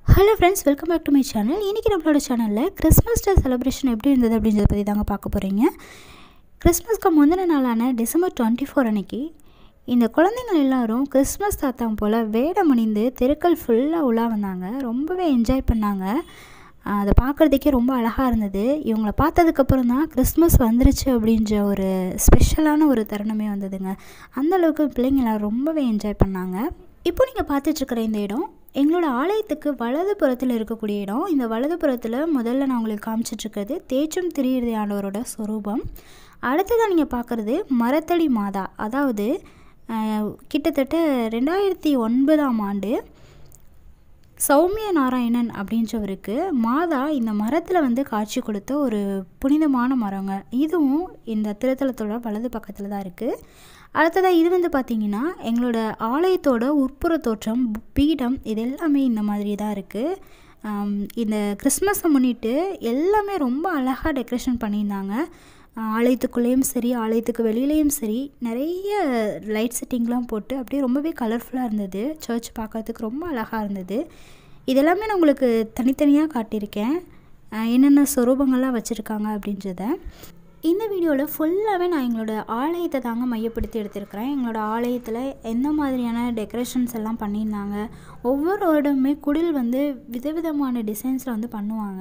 hello friends welcome back to my channel இன்றைக்கி நம்மளோட சேனலில் கிறிஸ்மஸ் டே செலிப்ரேஷன் எப்படி இருந்தது அப்படின்றத பற்றி தாங்க பார்க்க போகிறீங்க கிறிஸ்மஸ்க்கு முந்தின நாளான டிசம்பர் டுவெண்ட்டி ஃபோர் அன்னைக்கு இந்த குழந்தைங்கள் எல்லாரும் கிறிஸ்மஸ் தாத்தா போல் வேடம் அணிந்து தெருக்கள் ஃபுல்லாக உலா வந்தாங்க ரொம்பவே என்ஜாய் பண்ணாங்க ஆஹ் அதை பார்க்குறதுக்கே ரொம்ப அழகாக இருந்தது இவங்கள பார்த்ததுக்கப்புறம் தான் கிறிஸ்மஸ் வந்துருச்சு அப்படின்ற ஒரு ஸ்பெஷலான ஒரு தருணமே வந்ததுங்க அந்த அளவுக்கு பிள்ளைங்க எல்லாரும் ரொம்பவே என்ஜாய் பண்ணாங்க இப்போ நீங்கள் பார்த்துட்ருக்கிற இந்த இடம் எங்களோட ஆலயத்துக்கு வலது புறத்தில் இருக்கக்கூடிய இடம் இந்த வலது புறத்தில் முதல்ல நான் உங்களுக்கு காமிச்சிட்ருக்கிறது தேச்சும் திரியிறுதி ஆண்டவரோட ஸ்வரூபம் அடுத்ததாக நீங்கள் பார்க்குறது மரத்தடி மாதா அதாவது ஆஹ், கிட்டத்தட்ட ரெண்டாயிரத்தி ஒன்பதாம் ஆண்டு சௌமிய நாராயணன் அப்படின்றவருக்கு மாதா இந்த மரத்தில் வந்து காட்சி கொடுத்த ஒரு புனிதமான மரங்க இதுவும் இந்த திருத்தலத்தோட வலது பக்கத்தில் தான் இருக்குது அடுத்ததாக இது வந்து பார்த்திங்கன்னா எங்களோட ஆலயத்தோட உட்புற தோற்றம் பீடம் இது எல்லாமே இந்த மாதிரி தான் இருக்குது இந்த கிறிஸ்மஸை முன்னிட்டு எல்லாமே ரொம்ப அழகாக டெக்கரேஷன் பண்ணியிருந்தாங்க ஆஹ் ஆலயத்துக்குள்ளேயும் சரி ஆலயத்துக்கு வெளியிலையும் சரி நிறைய லைட் செட்டிங்லாம் போட்டு அப்படியே ரொம்பவே கலர்ஃபுல்லாக இருந்தது சர்ச் பார்க்கறதுக்கு ரொம்ப அழகாக இருந்தது இதெல்லாமே நான் உங்களுக்கு தனித்தனியாக காட்டியிருக்கேன் ஆஹ் என்னென்ன சொரூபங்கள்லாம் வச்சுருக்காங்க அப்படின்றத இந்த வீடியோவில் ஃபுல்லாகவே நான் எங்களோட ஆலயத்தை தாங்க மையப்படுத்தி எடுத்திருக்கிறேன் எங்களோட ஆலயத்தில் எந்த மாதிரியான டெக்கரேஷன்ஸ் எல்லாம் பண்ணியிருந்தாங்க ஒவ்வொரு வருடமுமே குடில் வந்து விதவிதமான டிசைன்ஸில் வந்து பண்ணுவாங்க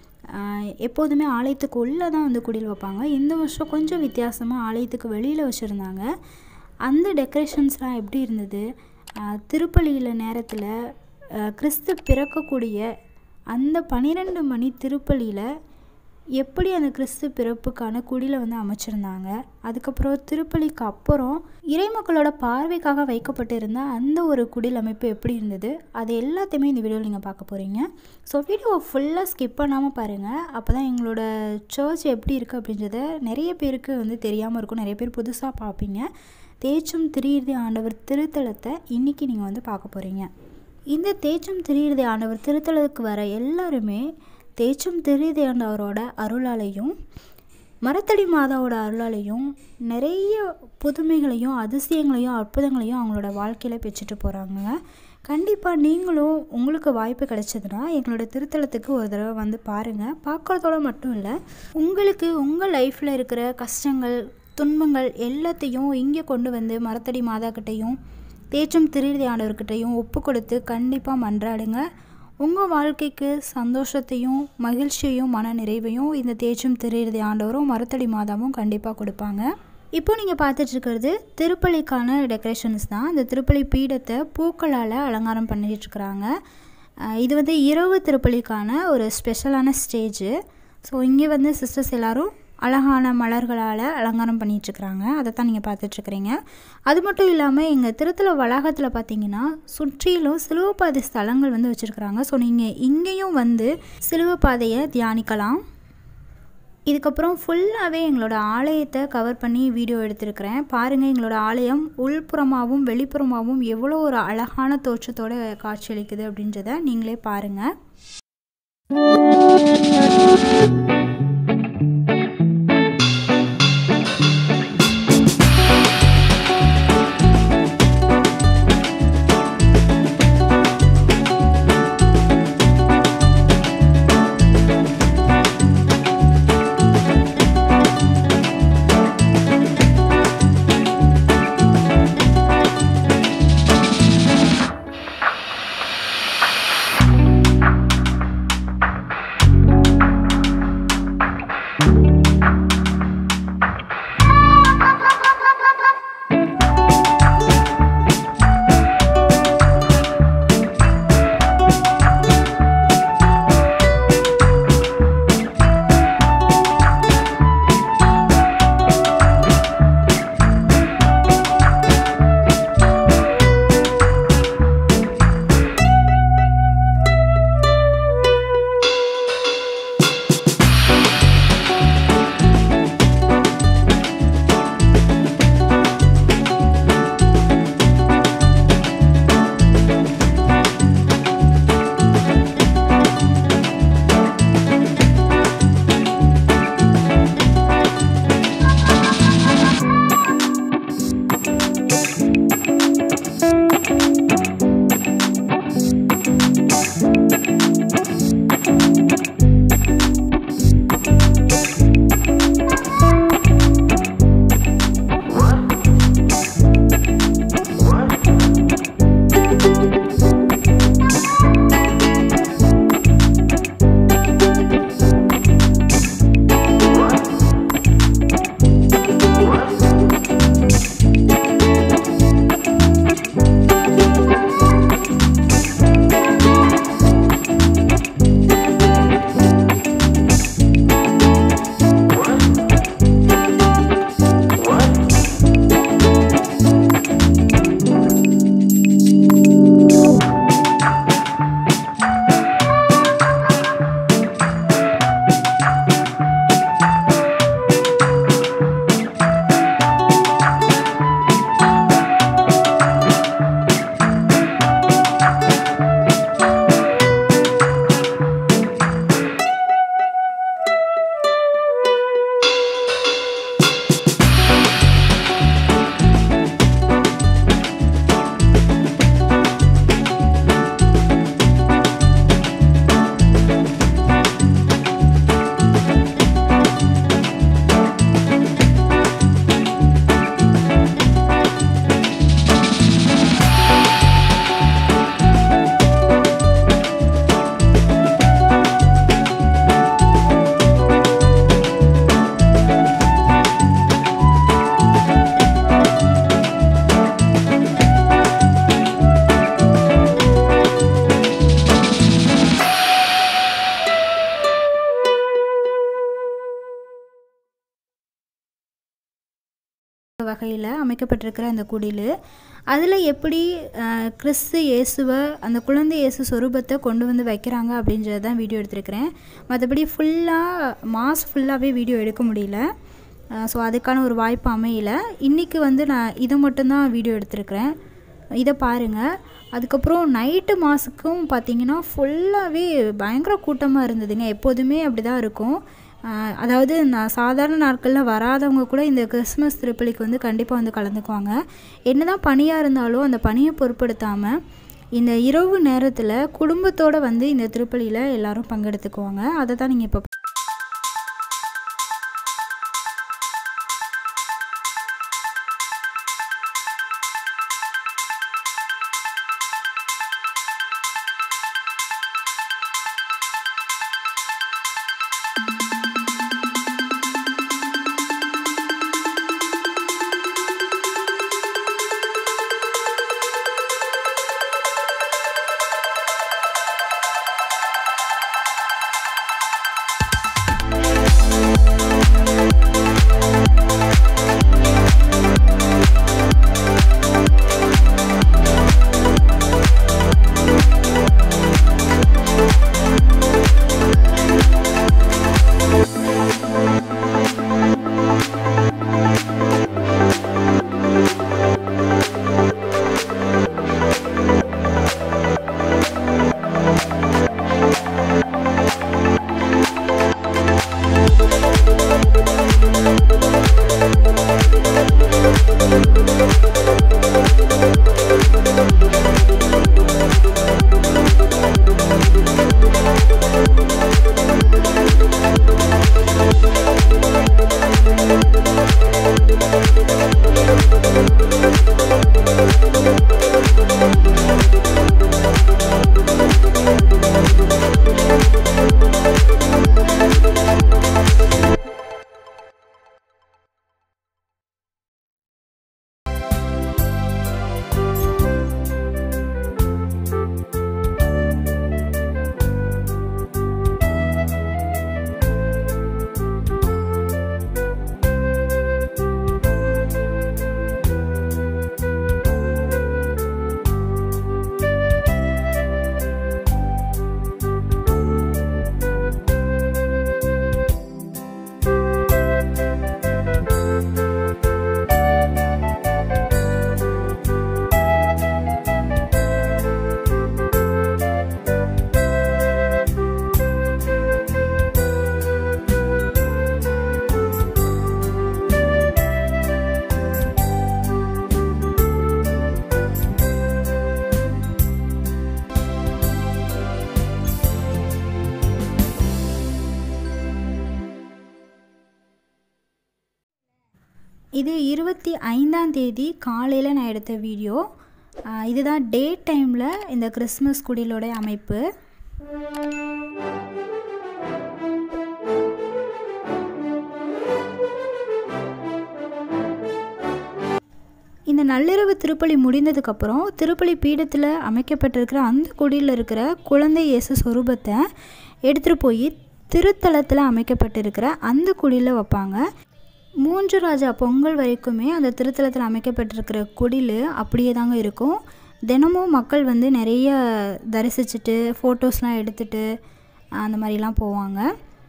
ஆஹ் எப்போதுமே ஆலயத்துக்கு உள்ளே தான் வந்து குடில் வைப்பாங்க இந்த வருஷம் கொஞ்சம் வித்தியாசமாக ஆலயத்துக்கு வெளியில் வச்சுருந்தாங்க அந்த டெக்கரேஷன்ஸ்லாம் எப்படி இருந்தது ஆஹ் திருப்பலியில் நேரத்தில் ஆஹ் கிறிஸ்து பிறக்கக்கூடிய அந்த பன்னிரெண்டு மணி திருப்பலியில் எப்படி அந்த கிறிஸ்து பிறப்புக்கான குடியில் வந்து அமைச்சிருந்தாங்க அதுக்கப்புறம் திருப்பலிக்கு அப்புறம் இறைமக்களோட பார்வைக்காக வைக்கப்பட்டிருந்த அந்த ஒரு குடில் அமைப்பு எப்படி இருந்தது அது எல்லாத்தையுமே இந்த வீடியோவில் நீங்கள் பார்க்க போகிறீங்க ஸோ வீடியோவை ஃபுல்லாக ஸ்கிப் பண்ணாமல் பாருங்கள் அப்போ தான் எங்களோட சர்ச் எப்படி இருக்குது அப்படின்றத நிறைய பேருக்கு வந்து தெரியாமல் இருக்கும் நிறைய பேர் புதுசாக பார்ப்பீங்க தேச்சும் திரியிறுதி ஆண்டவர் திருத்தலத்தை இன்றைக்கி நீங்கள் வந்து பார்க்க போகிறீங்க இந்த தேச்சும் திரியிறுதி ஆண்டவர் திருத்தலத்துக்கு வர எல்லாருமே தேச்சும் திரியிறுதி ஆண்டவரோட அருளாலையும் மரத்தடி மாதாவோட அருளாலையும் நிறைய புதுமைகளையும் அதிசயங்களையும் அற்புதங்களையும் அவங்களோட வாழ்க்கையில் பெற்றுட்டு போகிறாங்க கண்டிப்பாக நீங்களும் உங்களுக்கு வாய்ப்பு கிடைச்சதுன்னா எங்களோட திருத்தலத்துக்கு ஒரு தடவை வந்து பாருங்கள் பார்க்குறதோட மட்டும் இல்லை உங்களுக்கு உங்கள் லைஃப்பில் இருக்கிற கஷ்டங்கள் துன்பங்கள் எல்லாத்தையும் இங்கே கொண்டு வந்து மரத்தடி மாதா கிட்டேயும் தேச்சும் திருயிறுதி ஆண்டவர்கிட்டையும் ஒப்பு கொடுத்து கண்டிப்பாக மன்றாடுங்க உங்கள் வாழ்க்கைக்கு சந்தோஷத்தையும் மகிழ்ச்சியையும் மன நிறைவையும் இந்த தேச்சும் திருயிறுதி ஆண்டவரும் மரத்தடி மாதாவும் கண்டிப்பாக கொடுப்பாங்க இப்போ நீங்கள் பார்த்துட்ருக்கிறது திருப்பலிக்கான டெக்கரேஷன்ஸ் தான் இந்த திருப்பலி பீடத்தை பூக்களால் அலங்காரம் பண்ணிகிட்ருக்குறாங்க இது வந்து இரவு திருப்பலிக்கான ஒரு ஸ்பெஷலான ஸ்டேஜு ஸோ இங்கே வந்து சிஸ்டர்ஸ் எல்லோரும் அழகான மலர்களால் அலங்காரம் பண்ணிகிட்ருக்குறாங்க அதை தான் நீங்கள் பார்த்துட்ருக்குறீங்க அது மட்டும் இல்லாமல் எங்கள் திருத்தல வளாகத்தில் பார்த்தீங்கன்னா சுற்றிலும் சிலுவை பாதை ஸ்தலங்கள் வந்து வச்சுருக்குறாங்க ஸோ நீங்கள் இங்கேயும் வந்து சிலுவை பாதையை தியானிக்கலாம் இதுக்கப்புறம் ஃபுல்லாகவே எங்களோட ஆலயத்தை கவர் பண்ணி வீடியோ எடுத்திருக்கிறேன் பாருங்கள் எங்களோட ஆலயம் உள்புறமாகவும் வெளிப்புறமாகவும் எவ்வளோ ஒரு அழகான தோற்றத்தோடு காட்சியளிக்குது அப்படின்றத நீங்களே பாருங்கள் வகையில் அமைக்கப்பட்டிருக்கிற அந்த குடில் அதில் எப்படி அஹ், கிறிஸ்து இயேசுவை அந்த குழந்தை இயேசு சொரூபத்தை கொண்டு வந்து வைக்கிறாங்க அப்படின்றது தான் வீடியோ எடுத்திருக்கிறேன் மற்றபடி ஃபுல்லாக மாஸ் ஃபுல்லாகவே வீடியோ எடுக்க முடியல ஸோ அதுக்கான ஒரு வாய்ப்பு அமையல இன்றைக்கி வந்து நான் இதை மட்டும்தான் வீடியோ எடுத்திருக்கிறேன் இதை பாருங்கள் அதுக்கப்புறம் நைட்டு மாசுக்கும் பார்த்தீங்கன்னா ஃபுல்லாகவே பயங்கர கூட்டமாக இருந்ததுங்க எப்போதுமே அப்படி தான் இருக்கும் ஆஹ் அதாவது நான் சாதாரண நாட்களில் வராதவங்க கூட இந்த கிறிஸ்மஸ் திருப்பலிக்கு வந்து கண்டிப்பாக வந்து கலந்துக்குவாங்க என்னதான் பனியாக இருந்தாலும் அந்த பனியை பொருட்படுத்தாமல் இந்த இரவு நேரத்தில் குடும்பத்தோடு வந்து இந்த திருப்பலியில் எல்லாரும் பங்கெடுத்துக்குவாங்க அதை தான் நீங்கள் இப்போ இது இருபத்தி ஐந்தாம் தேதி காலையில் நான் எடுத்த வீடியோ ஆஹ் இதுதான் டே டைமில் இந்த கிறிஸ்மஸ் குடிலோட அமைப்பு இந்த நள்ளிரவு திருப்பலி முடிந்ததுக்கப்புறம் திருப்பலி பீடத்தில் அமைக்கப்பட்டிருக்கிற அந்த குடியில் இருக்கிற குழந்தை இயேசு சொரூபத்தை எடுத்துகிட்டு போய் திருத்தலத்தில் அமைக்கப்பட்டிருக்கிற அந்த குடியில் வைப்பாங்க மூன்று ராஜா பொங்கல் வரைக்குமே அந்த திருத்தலத்தில் அமைக்கப்பட்டிருக்கிற குடில் அப்படியே தாங்க இருக்கும் தினமும் மக்கள் வந்து நிறைய தரிசிச்சுட்டு ஃபோட்டோஸ்லாம் எடுத்துட்டு அந்த மாதிரிலாம் போவாங்க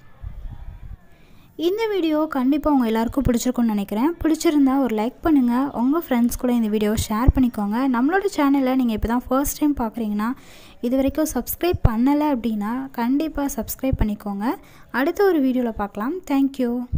இந்த வீடியோ கண்டிப்பாக உங்கள் எல்லாருக்கும் பிடிச்சிருக்கும்னு நினைக்கிறேன் பிடிச்சிருந்தா ஒரு லைக் பண்ணுங்கள் உங்கள் ஃப்ரெண்ட்ஸ் கூட இந்த வீடியோவை ஷேர் பண்ணிக்கோங்க நம்மளோட சேனலை நீங்கள் இப்போ தான் ஃபர்ஸ்ட் டைம் பார்க்குறீங்கன்னா இது வரைக்கும் சப்ஸ்கிரைப் பண்ணலை அப்படின்னா கண்டிப்பாக சப்ஸ்கிரைப் பண்ணிக்கோங்க அடுத்த ஒரு வீடியோவில் பார்க்கலாம் தேங்க்யூ